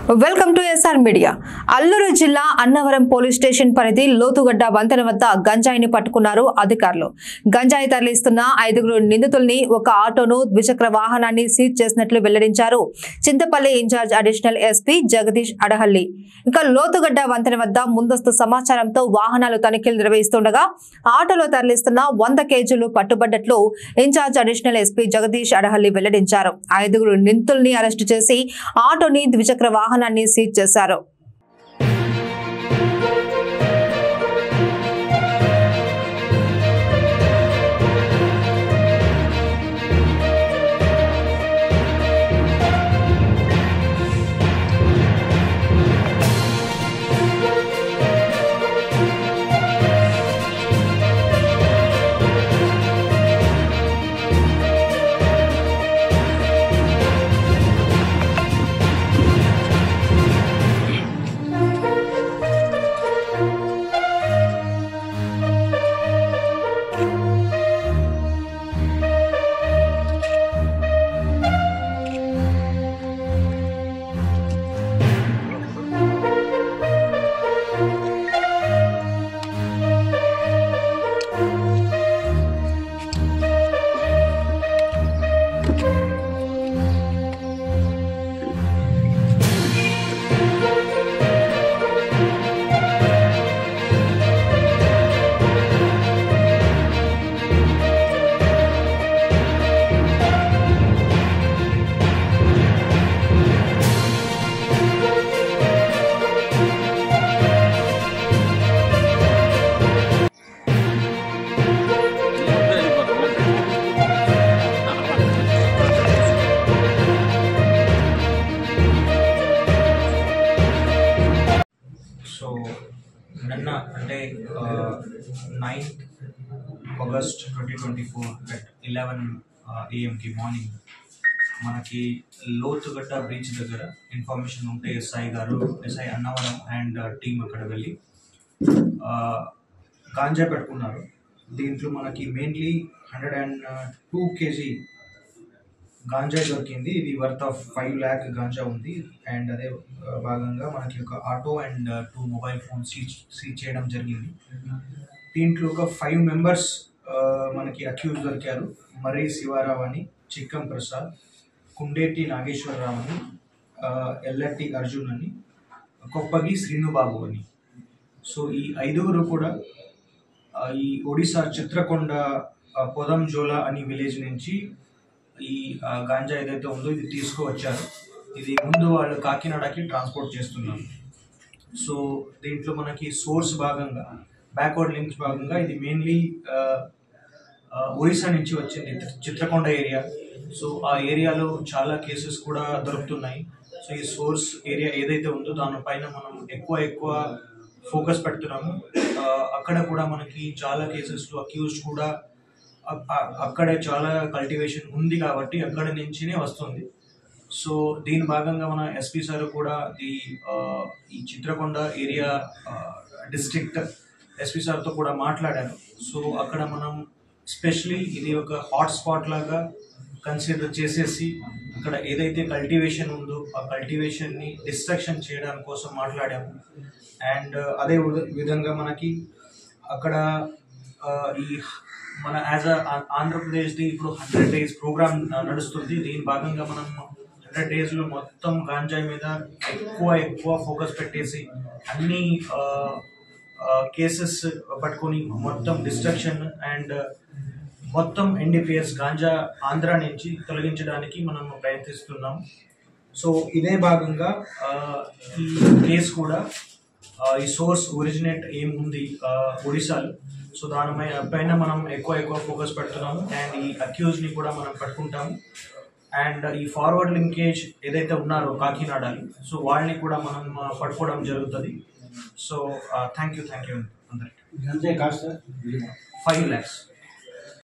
welcome to SR media Alluri జిల్లా Annavaram police station పరిధి లోతుగడ్డ వంతెన వద్ద గంజాయిని పట్టుకున్నారు అధికారులు గంజాయి తరలిస్తున్న ఐదుగురు నిందితుల్ని ఒక ఆటోను ద్విచక్ర వాహనాన్ని సీజ్ చేసినట్లు వెల్లడించారు Chintapalli incharge additional SP Jagadish Adahalli ఇక లోతుగడ్డ వంతెన వద్ద ముందస్తు సమాచారంతో వాహనాలు తనిఖీలు నిర్వహిస్తుండగా ఆటోలో తరలిస్తున్న వంద కేజీలు పట్టుబడ్డట్లు incharge additional SP Jagadish Adahalli వెల్లడించారు ఐదుగురు నిందితుల్ని అరెస్టు చేసి ఆటోని ద్విచక్ర వాహనాన్ని సీజ్ చేశారు సో నిన్న అంటే ninth August twenty twenty four at eleven ఏఎంకి మార్నింగ్ మనకి లోతుగట్ట బ్రిడ్జ్ దగ్గర ఇన్ఫర్మేషన్ ఉంటే ఎస్ఐ గారు ఎస్ఐ అన్నవరం అండ్ టీం అక్కడ వెళ్ళి ఆ, గాంజా పెట్టుకున్నారు దీంట్లో మనకి mainly hundred and two KG ganja దొరికింది ఇది worth of five lakh ganja ఉంది అండ్ అదే ఆ, భాగంగా మనకి ఒక auto and two mobile phone seize seize చేయడం జరిగింది దీంట్లో ఒక ఫైవ్ మెంబర్స్ మనకి అక్యూజ్ దొరికారు మర్రి శివారావు అని చిక్కం ప్రసాద్ కుండేటి నాగేశ్వరరావు అని ఆ, ఎల్లటి అర్జున్ అని కొప్పగి శ్రీనుబాబు అని సో ఈ ఐదుగురు కూడా ఆ, ఈ ఒడిశా చిత్రకొండ ఆ, పొదంజోలా అని విలేజ్ నుంచి ఈ ఆ, గాంజా ఏదైతే ఉందో ఇది తీసుకువచ్చారు ఇది ముందు వాళ్ళు కాకినాడకి ట్రాన్స్పోర్ట్ చేస్తున్నారు సో దీంట్లో మనకి సోర్స్ భాగంగా బ్యాక్వర్డ్ లింక్స్ భాగంగా ఇది మెయిన్లీ ఒరిస్సా నుంచి వచ్చింది చిత్రకొండ ఏరియా సో ఆ ఏరియాలో చాలా కేసెస్ కూడా దొరుకుతున్నాయి సో ఈ సోర్స్ ఏరియా ఏదైతే ఉందో దానిపైన మనం ఎక్కువ ఎక్కువ ఫోకస్ పెడుతున్నాము ఆ, అక్కడ కూడా మనకి చాలా కేసెస్లో అక్యూజ్డ్ కూడా అ- అ- అక్కడే చాలా కల్టివేషన్ ఉంది కాబట్టి అక్కడ నుంచినే వస్తుంది సో దీని భాగంగా మన ఎస్పీ సార్ కూడా ఈ ఆ, ఈ చిత్రకొండ ఏరియా డిస్ట్రిక్ట్ ఎస్పీ సార్తో కూడా మాట్లాడారు సో అక్కడ మనం స్పెషలీ ఇది ఒక హాట్ స్పాట్ లాగా కన్సిడర్ చేసేసి అక్కడ ఏదైతే కల్టివేషన్ ఉందో ఆ కల్టివేషన్ని డిస్ట్రక్షన్ చేయడం కోసం మాట్లాడాము అండ్ అదే విధ- విధంగా మనకి అక్కడ ఆ, ఈ మన యాజ్ అ ఆంధ్రప్రదేశ్ది ఇప్పుడు హండ్రెడ్ డేస్ ప్రోగ్రామ్ నడుస్తుంది దీని భాగంగా మనం హండ్రెడ్ డేస్లో మొత్తం గాంజాయి మీద ఎక్కువ ఎక్కువ ఫోకస్ పెట్టేసి అన్ని కేసెస్ పట్టుకొని మొత్తం డిస్ట్రక్షన్ అండ్ మొత్తం ఎన్డీపీఎస్ గాంజా ఆంధ్ర నుంచి తొలగించడానికి మనం ప్రయత్నిస్తున్నాం సో ఇదే భాగంగా ఆ, ఈ కేసు కూడా ఆ, ఈ సోర్స్ ఒరిజినేట్ ఏముంది ఆ, ఒడిశాలో సో దాని పై- పైన మనం ఎక్కువ ఎక్కువ ఫోకస్ పెడుతున్నాము అండ్ ఈ అక్యూజ్ని కూడా మనం పట్టుకుంటాము అండ్ ఈ ఫార్వర్డ్ లింకేజ్ ఏదైతే ఉన్నారో కాకినాడలో సో వాళ్ళని కూడా మనం ఆ, పట్టుకోవడం జరుగుతుంది so thank you thank you అందరికి గంజాయి కాస్ట్ ఫైవ్ ల్యాక్స్